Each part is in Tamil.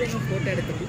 எங்கள் ஃபோட்டோ எடுக்கணும்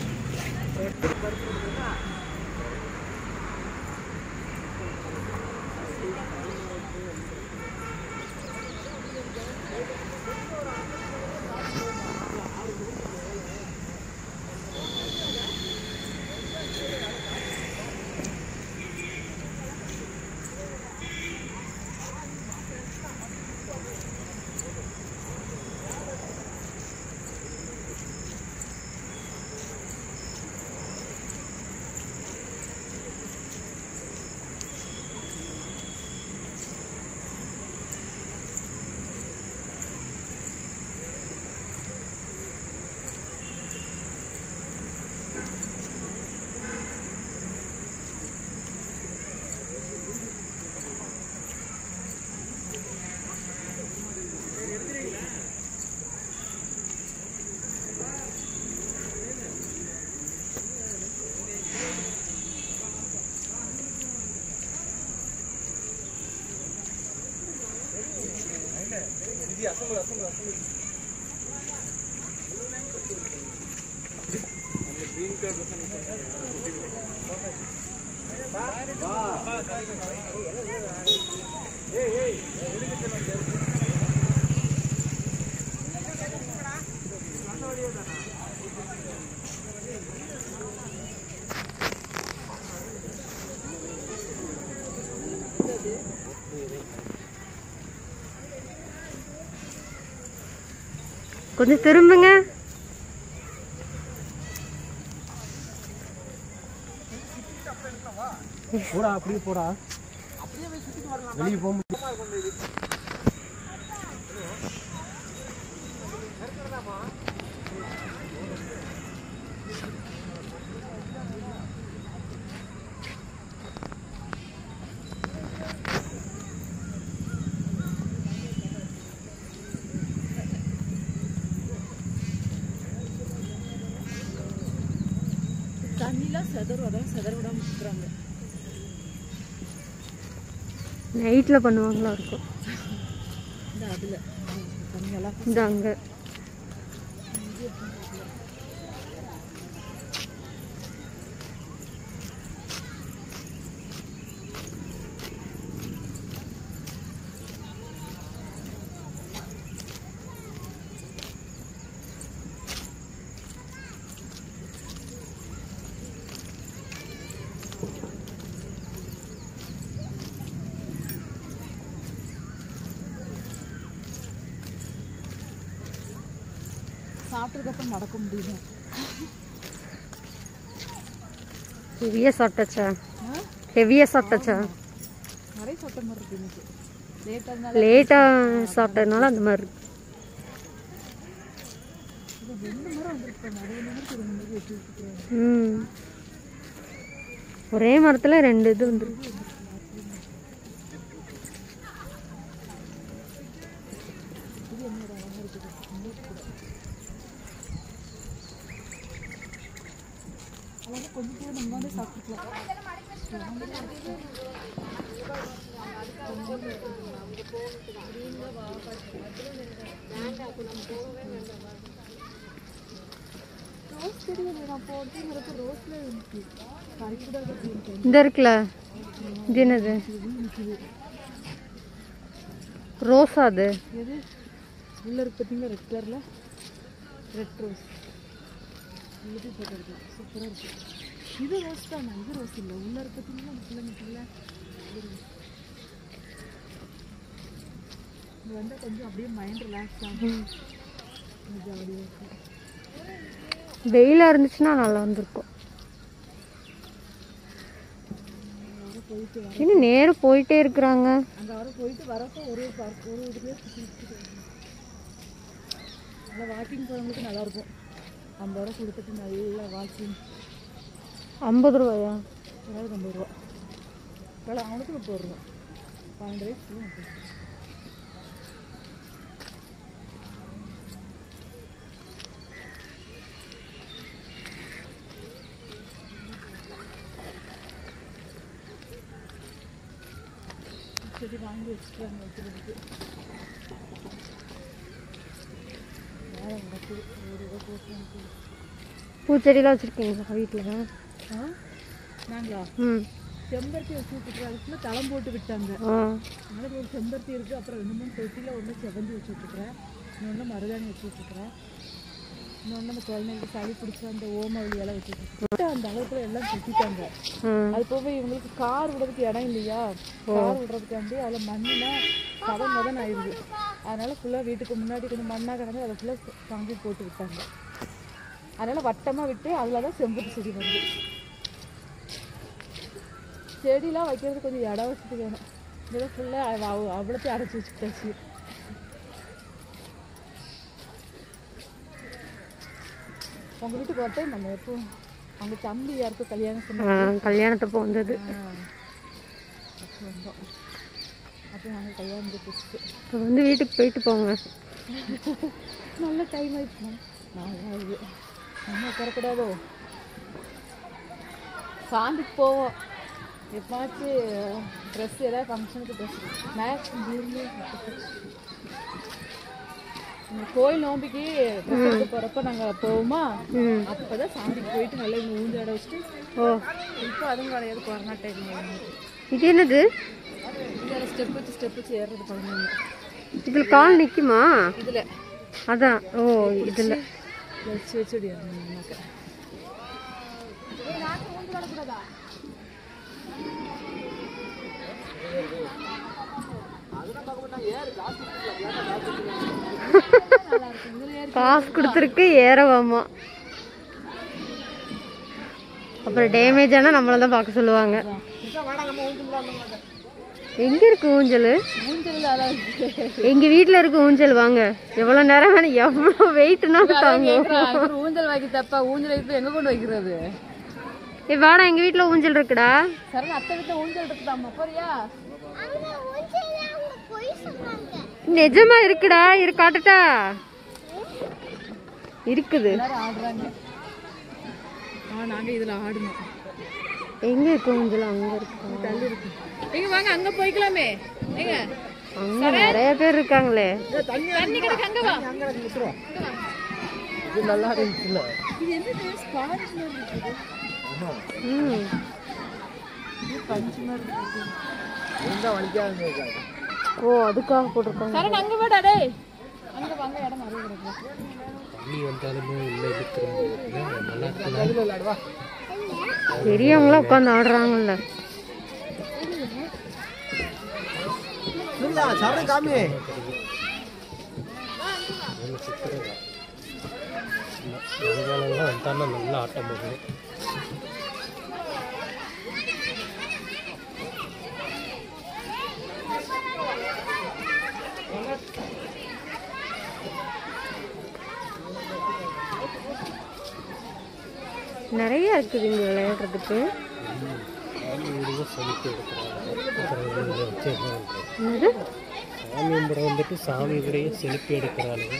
கொஞ்சம் திரும்புங்க போடா அப்படியே போடா வெளியே போக தண்ணிலாம் செதறும் அதான் செதற விடாம இருக்கிறாங்க நைட்டில் பண்ணுவாங்களா இருக்கும் இந்த அதில் தண்ணியெல்லாம் இந்த அங்கே சாப்பிட்டதுக்கப்புறம் நடக்க முடியல ஹெவியாக சாப்பிட்டாச்சா ஹெவியாக சாப்பிட்டாச்சா நிறைய சாப்பிட்ட மாதிரி இருக்கு எனக்கு லேட்டாக இருந்தாலும் லேட்டாக சாப்பிட்டதுனால அந்த மாதிரி இருக்கு ரெண்டு மரம் வந்துருப்பாங்க அது ஒன்று மரத்துக்கு ரெண்டு மரம் வச்சு வச்சுருக்காங்க ம் ஒரே மரத்தில் ரெண்டு இது வந்துருக்கு அழகாக கொஞ்சம் கூட நம்ம வந்து சாப்பிட்டுக்கலாம் ரோஸ் செடியில் நான் போட்டுங்கிறப்ப ரோஸில் இருக்கு கறிக்கூடாது அப்படின்னு இந்த இருக்குல்ல இது என்னது ரோஸா அது எது உள்ள இருக்கு பார்த்தீங்களா ரெட் கலரில் ரெட் ரோஸ் உள்ளது போட்டுருக்கு சூப்பராக இருக்கு இது ரோஸ் தானே இது ரோஸ் இல்லை உள்ள இருக்கு பார்த்தீங்களா அந்த பிள்ளைங்களுக்குள்ள இது வந்தால் கொஞ்சம் அப்படியே மைண்ட் ரிலாக்ஸ் ஆகும் ஜாலியாக இருக்கும் வெயிலாக இருந்துச்சுன்னா நல்லா வந்திருக்கும் போயிட்டு வர இன்னும் நேரம் போயிட்டே இருக்கிறாங்க அங்கே வர போயிட்டு வரப்போ ஒரு ஒரு பார்க் ஒரு இதுலேயே சுற்றி சுற்றி நல்லா வாக்கிங் போகிறவங்களுக்கு நல்லாயிருக்கும் ஐம்பது ரூபா கொடுத்துட்டு நல்லா வாக்கிங் ஐம்பது ரூபாயா அதாவது ஐம்பது ரூபா வேலை அவனுக்கு முப்பது ரூபா பன்னெண்டு வயசு முப்பது செடி வாங்கி வச்சுட்டாங்க வைக்கிறதுக்கு வேலை நடக்குது ஒரு ரூபா போட்டு எனக்கு பூச்செடிலாம் வச்சுருக்கீங்களா வீட்டில் ஆ நாங்களா ம் செம்பருத்தி வச்சு விட்டுருக்கோம் அதுக்குள்ள தளம் போட்டு விட்டாங்க ஆ அதனால ஒரு செம்பருத்தி இருக்குது அப்புறம் ரெண்டு மூணு தொட்டியில் ஒன்று செவந்தி வச்சு விட்டுருக்குறேன் இன்னொன்று மருதாணி வச்சு விட்டுருக்குறேன் இன்னொன்று அந்த குழந்தைங்களுக்கு சளி பிடிச்ச அந்த ஓமவழி எல்லாம் வச்சு விட்டுருக்கேன் அந்த அளவுக்கு எல்லாம் சுற்றிட்டாங்க ம் அது போக இவங்களுக்கு கார் விடுறதுக்கு இடம் இல்லையா கார் விடுறதுக்காண்டி அதில் மண்ணுலாம் கதம் மதன் ஆயிடுது அதனால ஃபுல்லாக வீட்டுக்கு முன்னாடி கொஞ்சம் மண்ணாக கிடந்து அதை ஃபுல்லாக காங்கிரீட் போட்டு விட்டாங்க அதனால வட்டமாக விட்டு அதில் தான் செம்பருத்தி செடி வருது செடிலாம் வைக்கிறது கொஞ்சம் இடம் வசதி வேணும் இதெல்லாம் ஃபுல்லாக அவ்வளோத்தையும் அடைச்சி வச்சுக்கிட்டாச்சு உங்கள் வீட்டுக்கு ஒரு டைம் நம்ம எப்போ அவங்க தம்பி யாருக்கும் கல்யாணம் சொன்ன ஆ கல்யாணத்தப்போ வந்தது அப்போ வந்தோம் அப்போ நாங்கள் கல்யாணத்துக்கு வச்சுட்டு இப்போ வந்து வீட்டுக்கு போயிட்டு போங்க நல்ல டைம் ஆயிடுச்சு நாலு ஆகுது நம்ம உட்காரக்கூடாதோ சாந்திக்கு போவோம் எப்பாச்சும் ட்ரெஸ் ஏதாவது ஃபங்க்ஷனுக்கு ட்ரெஸ் மேக்ஸ் கோயில் நோம்பிக்கு ட்ரெஸ் எடுக்க போகிறப்ப நாங்கள் போவோமா ம் அப்போ தான் சாந்திக்கு போயிட்டு நல்லா இங்கே ஊஞ்சல் ஆட வச்சுட்டு ஓ இப்போ அதுவும் கிடையாது கொரோனா டைம் இது என்னது இதில் ஸ்டெப் வச்சு ஸ்டெப் வச்சு ஏறுறது குழந்தைங்க இதில் கால் நிற்குமா இதில் அதான் ஓ இதில் வச்சு வச்சு நமக்கு காசு கொடுத்துருக்கு ஏறவாமா அப்புறம் டேமேஜ் ஆனால் நம்மளை தான் பார்க்க சொல்லுவாங்க எங்க இருக்கு ஊஞ்சல் ஊஞ்சல் அதான் இருக்கு. எங்க வீட்ல இருக்கு ஊஞ்சல் வாங்க எவ்வளவு நேரம் வேணும் எவ்வளவு வெயிட்னாலும் தாங்கும் கேக்குறான், இவரு ஊஞ்சல் வைக்க தப்பா ஊஞ்சல் வைக்க எங்க கொண்டு வைக்கிறது ஏ வாடா எங்க வீட்ல ஊஞ்சல் இருக்குடா சரண் அத்தை வீட்டுல ஊஞ்சல் இருக்குதாம்மா போறியா நிஜமா இருக்குடா இரு காட்டுட்டா இருக்குது எல்லாரும் ஆடுறாங்க ஆ நாங்க இதுல ஆடணும் எங்க இருக்கு ஊஞ்சல் அங்க இருக்கு தள்ளி இருக்கு எங்க வாங்க அங்க போய்க்கலாமே எங்க அங்க நிறைய பேர் இருக்காங்களே தண்ணி கிடக்கு அங்க வா இது நல்லா இருந்துச்சுல்ல இது என்ன ஸ்பாஞ்ச் மாதிரி இருக்குது ம் இது பஞ்சு மாதிரி இருக்குது இருந்தா வலிக்காது இருக்காது ஓ அதுக்காக போட்டிருக்காங்க சரண் அங்க வாடா டேய் அங்க வாங்க இடம் நிறைய கிடக்கு தண்ணி வந்தாலுமே உள்ள இருக்கிறது நல்லா இருக்குது விளையாடுவா பெரியவங்களாம் உட்காந்து ஆடுறாங்கல்ல சாப்பிட காமி வருங்காலம்லாம் வந்தாலும் நல்லா ஆட்டம் போகும் நிறைய இருக்குது இங்க விளையாடுறதுக்கு சாமி வீடுங்க செலுத்தி எடுக்கிறாங்க அப்புறம் இவங்க வச்சு என்ன பண்றது? என்னது சாமி கும்பிட வந்துட்டு சாமி கூடயே செலுப்பி எடுக்கிறாளுங்க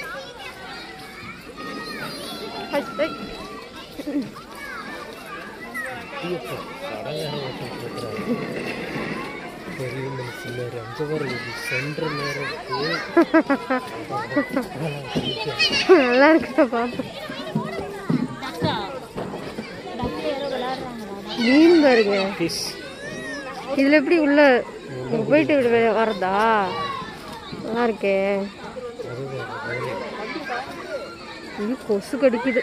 ஹை, ஹை. தீயப்பா கடையாக ஓட்டிட்டு இருக்கிறாங்க பெரிய மனுஷன் அங்கே வர சென்ற நேரம் நல்லா இருக்குடா பாப்பா மீன் பாருங்க ஃபிஷ் இதுல எப்படி உள்ள இங்க போயிட்டு வெளிய வரதா நல்லா இருக்கே இது கொசு கடிக்குது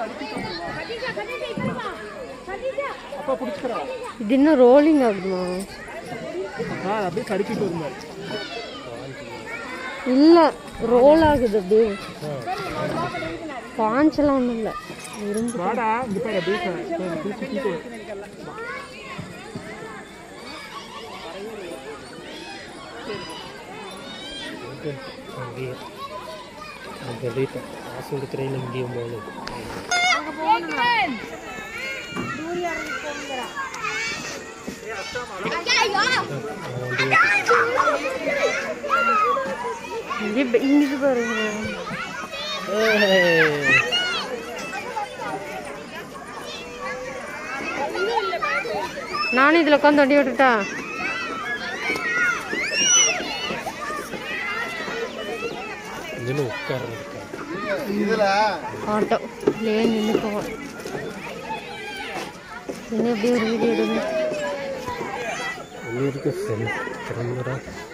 அப்பா பிடிச்சிக்கிறா இது இன்னும் ரோலிங் ஆகுதுமா ஆ அப்படியே கடிக்கிட்டு வருமா இல்ல ரோல் ஆகுது அப்படியே பாஞ்செல்லாம் ஒண்ணும் இல்ல இருந்து வாடா இங்க பாரு அப்படியே க- அப்படியே சுத்திட்டு வா. ஓகே, அப்படியே அங்கே அப்படியே காசு கொடுக்குறேன்னு இங்கேயும் போகணும் இங்கே ப- இங்கிட்டு பாருங்க நானும் இதுல உட்காந்து வண்டி விட்டுட்டா இதுன்னு உட்கார்றதுக்கா ஆட்டோ இல்லையே நின்று போவோம் என்ன எப்படி ஒரு வீடியோ எடுங்க வெளியே இருக்க செல் திறந்துடா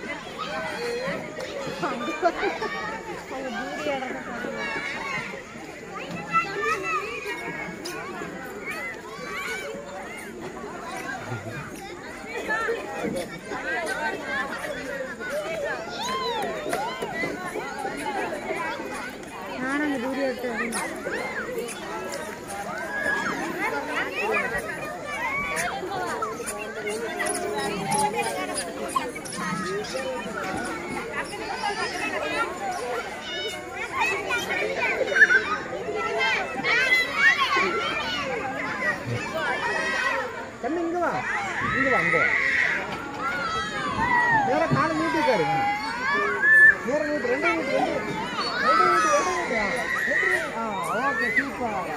நானும் அந்த வீடியோ எடுத்து வரேன். கண்ணு இங்க வா இங்க வா இங்க நேர கால நீட்டி உட்காரு நேர நீட்டு ரெண்டு நீட்டு ரெண்டு ரெண்டு நீட்டு ரெண்டு நீட்டு ஆ, ரெண்டு நீட்டு ஆ ஓகே சூப்பர்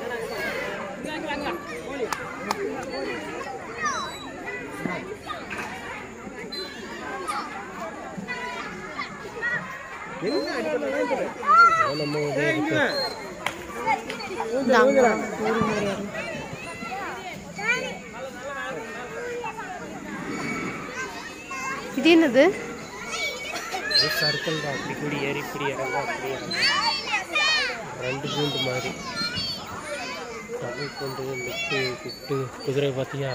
என்ன அடிக்கணும் நம்ம வந்து இருக்கு இந்தாங்க, ஒரு மாதிரி வரும். இது என்னது ஒரு சர்க்கிள் தான் அப்படி கூடி ஏறி இப்படி இறங்க அப்படி இறங்க ரெண்டு கூண்டு மாதிரி தமிழ் கொண்டு லிஃப்ட்டு குட்டு குதிரை பார்த்தியா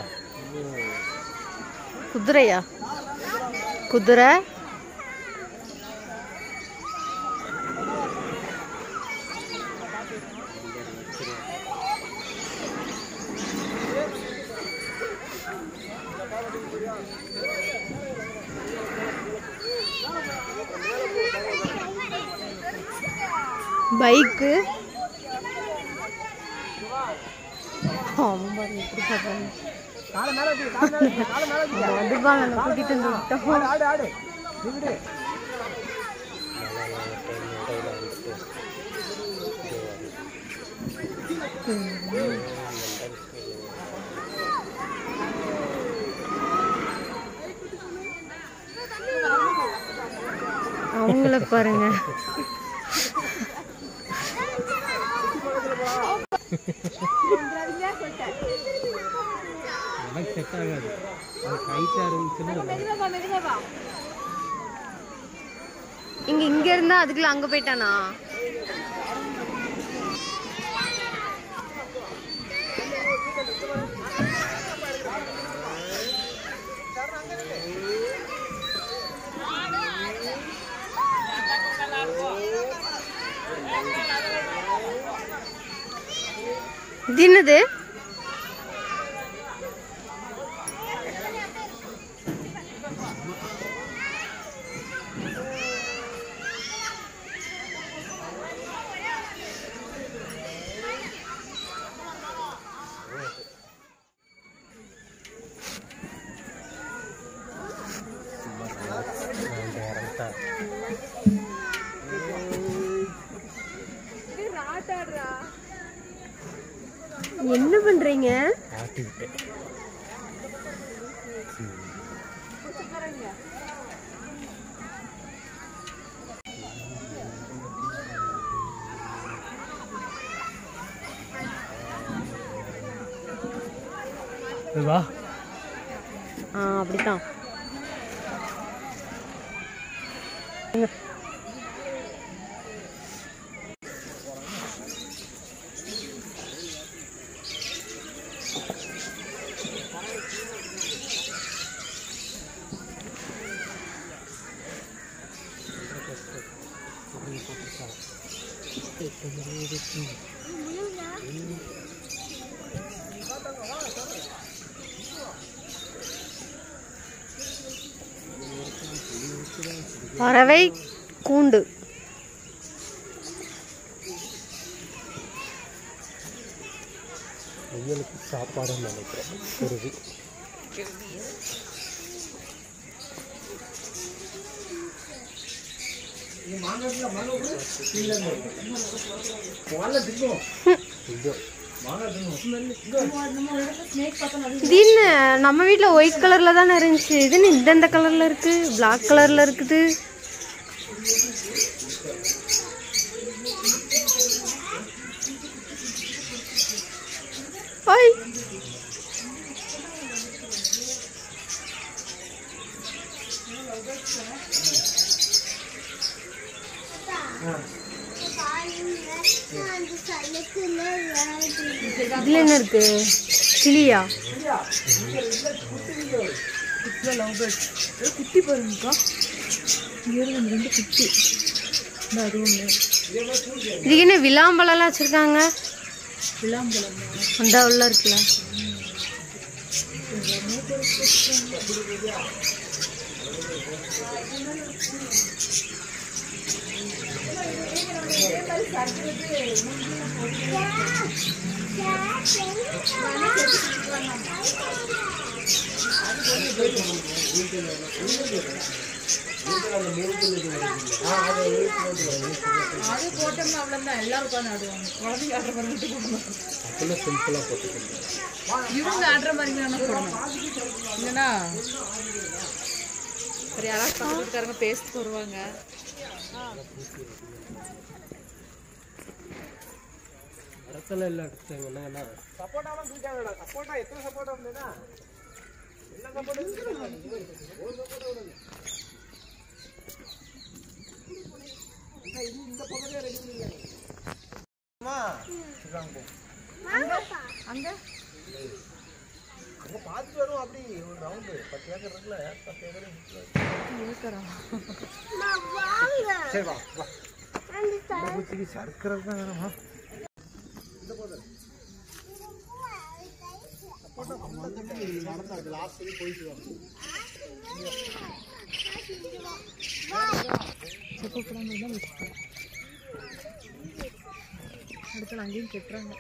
குதிரையா குதிரை பைக்கு ஆமாம் பாருங்க எப்படி சொல்கிறாங்க காலை மேல வச்சு காலை மேல வச்சு காலை மேல வச்சு மதுபானம் கூட்டிட்டு வந்து விட்டோம் ஆடு ஆடு ஆடு நீ விடு நல்லா டைம் இடையில வந்துட்டு அவங்கள பாருங்க எனக்கு செட் ஆகாது அது டைட்டாக இருந்துச்சுன்னா இங்க இங்க இருந்தா அதுக்குள்ள அங்க போயிட்டானா இது என்னது ரெண்டு இறங்கிட்டா என்ன பண்றீங்க ஆட்டி விட்டேன் வா ஆ அப்படித்தான் பறவை கூண்டு வெயிலுக்கு சாப்பாடுன்னு நினைக்கிறேன் குருவி இது இது என்ன நம்ம வீட்டில் ஒயிட் கலரில் தானே இருந்துச்சு இது என்ன இந்தந்த கலரில் இருக்கு பிளாக் கலரில் இருக்குது ஐ இதுல என்ன இருக்கு கிளியா குட்டில லவ் பேர்ட் குட்டி பாருங்கக்கா இங்க இருந்து இந்த ரெண்டு குட்டி இந்த அது ஒன்று இதுக்கு என்ன விளாம்பழம்லாம் வச்சிருக்காங்க விளாம்பழம் அந்த உள்ள இருக்குல்ல அது போட்டோம்னா அவ்வளோதான் எல்லாரும் உட்காந்து ஆடுவாங்க குழந்தைங்க ஆடுற மாதிரி மட்டும் போடணும் அப்பெல்லாம் சிம்பிளாக போட்டுக்கணும் இவங்க ஆடுற மாதிரி தானே போடணும் இல்லைன்னா சரி யாராவது பக்கத்துக்காரங்க பேசிட்டு வருவாங்க மரத்தில் எல்லாம் எடுத்தாங்கன்னா சப்போட்டாலாம் தூக்காதடா சப்போட்டா எத்தனை சப்போட்டா இருந்ததுன்னா என்ன சப்போட்டா ஒரு சப்போட்டா விடுங்க அக்கா, இது இந்த பக்கத்துல ரெடி பண்ணிருக்காங்க அம்மா இருக்காங்க போ. அங்க அங்க பார்த்துட்டு வரும் அப்படி ஒரு ரவுண்டு பத்து ஏக்கர் இருக்குல்ல பத்து ஏக்கர் இருக்கிறோம் சரி வா வா இந்த பூச்சிக்கு சர்க்கரை தான் வேணுமா அடுத்து அங்கேயும் கெட்டுறாங்க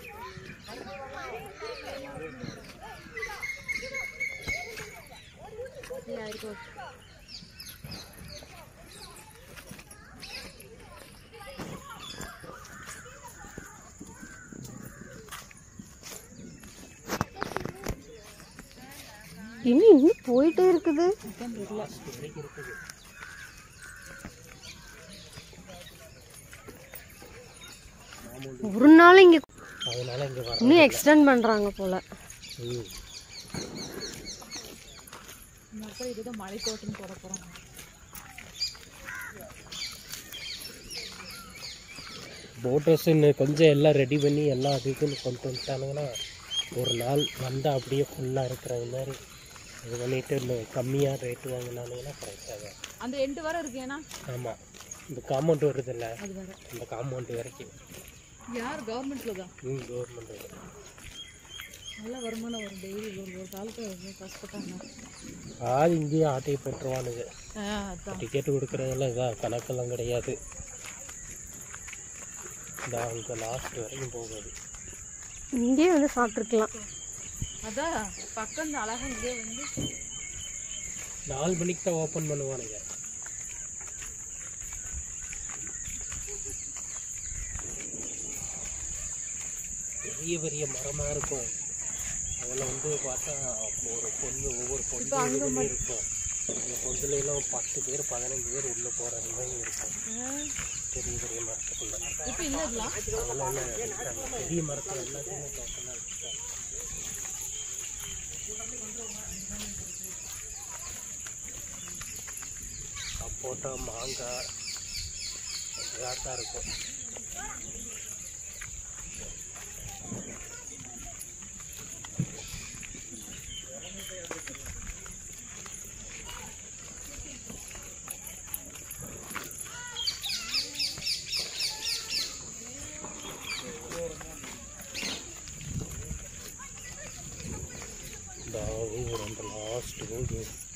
இன்னும் இன்னும் போயிட்டே இருக்குது ஒரு நாள் இங்க அதனால இங்கே வர இன்னும் எக்ஸ்டெண்ட் பண்றாங்க போல ம் அப்புறம் இதுதான் மலை தோட்டம் போட போகிறாங்க போட் ஹவுஸ் இன்னும் கொஞ்சம் எல்லாம் ரெடி பண்ணி எல்லாம் அது இதுன்னு கொண்டு வந்துட்டானுங்கன்னா ஒரு நாள் வந்தால் அப்படியே ஃபுல்லாக இருக்கிற மாதிரி இது பண்ணிட்டு இன்னும் கம்மியாக ரேட்டு வாங்கினானுங்கன்னா கரெக்டாக அந்த எண்டு வரை இருக்கு ஏன்னா ஆமாம் இந்த காம்பவுண்ட் வருதுல்ல அது வேற அந்த காம்பவுண்ட் வரைக்கும் யார் கவர்மெண்ட்ல தான் ம் கவர்மெண்ட் நல்ல வருமானம் வரும் டெய்லி ஒரு ஒரு காலத்தில் ரொம்ப கஷ்டப்பட்டாங்க ஆள் இங்கேயே ஆட்டையை போட்டுருவானுங்க ஆ அதான் டிக்கெட் கொடுக்குறதெல்லாம் இதாக கணக்கெல்லாம் கிடையாது இந்த அங்கே லாஸ்ட் வரைக்கும் போகாது இங்கேயே வந்து சாப்பிட்டுருக்கலாம் அதான் பக்கம் இந்த அழகா இங்கே வந்து நாலு மணிக்கு தான் ஓப்பன் பண்ணுவானுங்க பெரிய பெரிய மரமாக இருக்கும் அதில் வந்து பார்த்தா ஒரு பொண்ணு ஒவ்வொரு பொண்ணு இது பண்ணி இருக்கும் அந்த பொண்ணுல எல்லாம் பத்து பேர் பதினஞ்சு பேர் உள்ளே போகிற மாதிரி இருக்கும் பெரிய பெரிய மரத்துக்குள்ள இப்போ இல்லை இதெல்லாம் அதெல்லாம் எல்லாம் எடுத்தாங்க பெரிய மரத்தில் எல்லாத்தையுமே தோட்டம்லாம் வச்சுட்டாங்க சப்போட்டா மாங்காய் இதாக தான் இருக்கும் இந்த ஊர் அந்த லாஸ்ட் ஊர்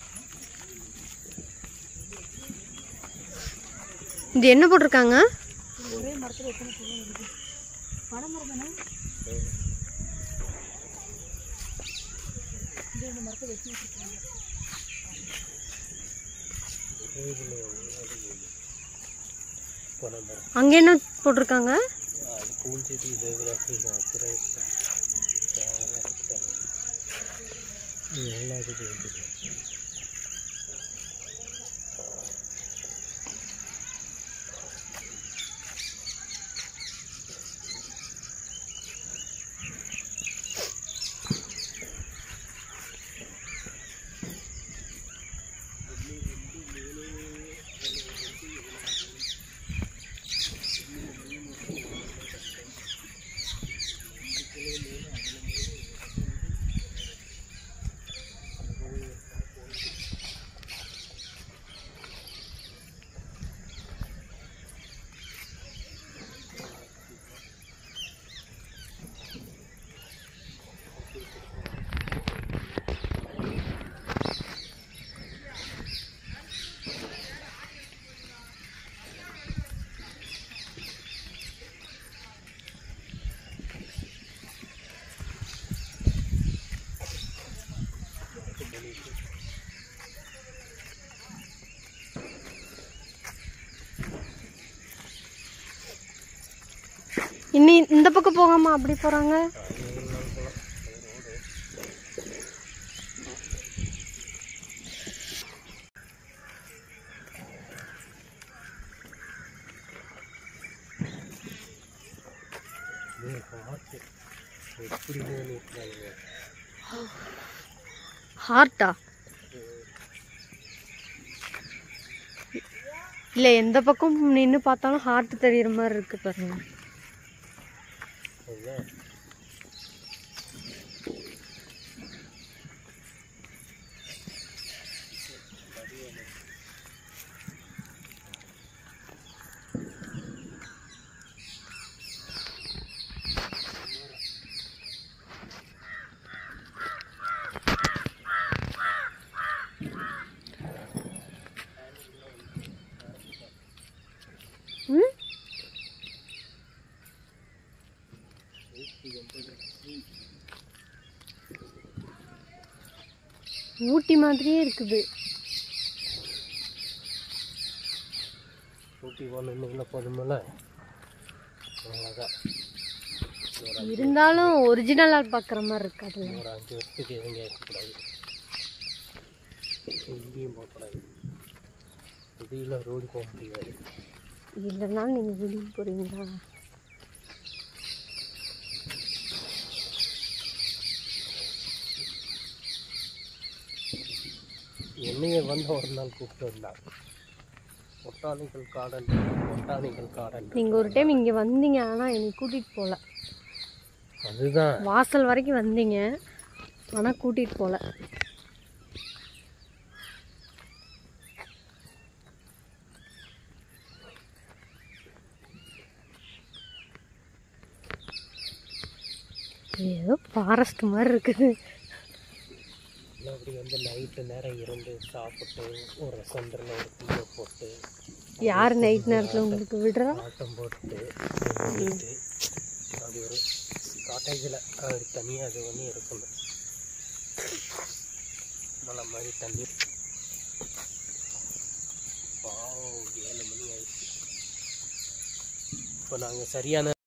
இது என்ன போட்டிருக்காங்க ஒரே மரத்தில் எத்தனை பூ இருக்கு பனை மரம் தானே இது இந்த மரத்தை வச்சு வச்சுருக்காங்க போன மரம் அங்க என்ன போட்டிருக்காங்க அது பூஞ்செடி ஜியோகிராஃபி அப்புறம் நல்லா இருக்குது இன்னி இந்த பக்கம் போகாம அப்படி போறாங்க எப்படி நிற்கிறாங்க ஹார்ட்டா இல்ல எந்த பக்கம் நின்னு பார்த்தாலும் ஹார்ட் தெரியற மாதிரி இருக்கு பாருங்க அதுதான் ம் ஊட்டி மாதிரியே இருக்குது ஊட்டி போனீங்களா போதுமில்ல அழகா இருந்தாலும் ஒரிஜினலாக பார்க்குற மாதிரி இருக்கு அதில் ஒரு அஞ்சு வருஷத்துக்கு எதுவும் கேட்கக்கூடாது எங்கேயும் போகக்கூடாது இதில் ரோடு போக முடியாது இல்லைனாலும் நீங்கள் வெளியே போகிறீங்களா என்னைய வந்து ஒரு நாள் கூப்பிட்டு வந்தாங்க பொட்டானிக்கல் கார்டன் பொட்டானிக்கல் கார்டன் நீங்கள் ஒரு டைம் இங்கே வந்தீங்க ஆனால் என்னை கூட்டிகிட்டு போகல அதுதான் வாசல் வரைக்கும் வந்தீங்க ஆனால் கூட்டிகிட்டு போகல ஏதோ ஃபாரஸ்ட் மாதிரி இருக்குது இல்லை அப்படி வந்து நைட்டு நேரம் இருந்து சாப்பிட்டு ஒரு சந்திரனில் ஒரு தீயை போட்டு யார் நைட் நேரத்தில் உங்களுக்கு விடுறா ஆட்டம் போட்டு நின்னுட்டு அது ஒரு காட்டேஜில் அது தனியாக அது ஒன்று இருக்கணும் மலை மாதிரி தண்ணி பாவம் ஏழு மணி ஆயிடுச்சு இப்போ நாங்கள் சரியான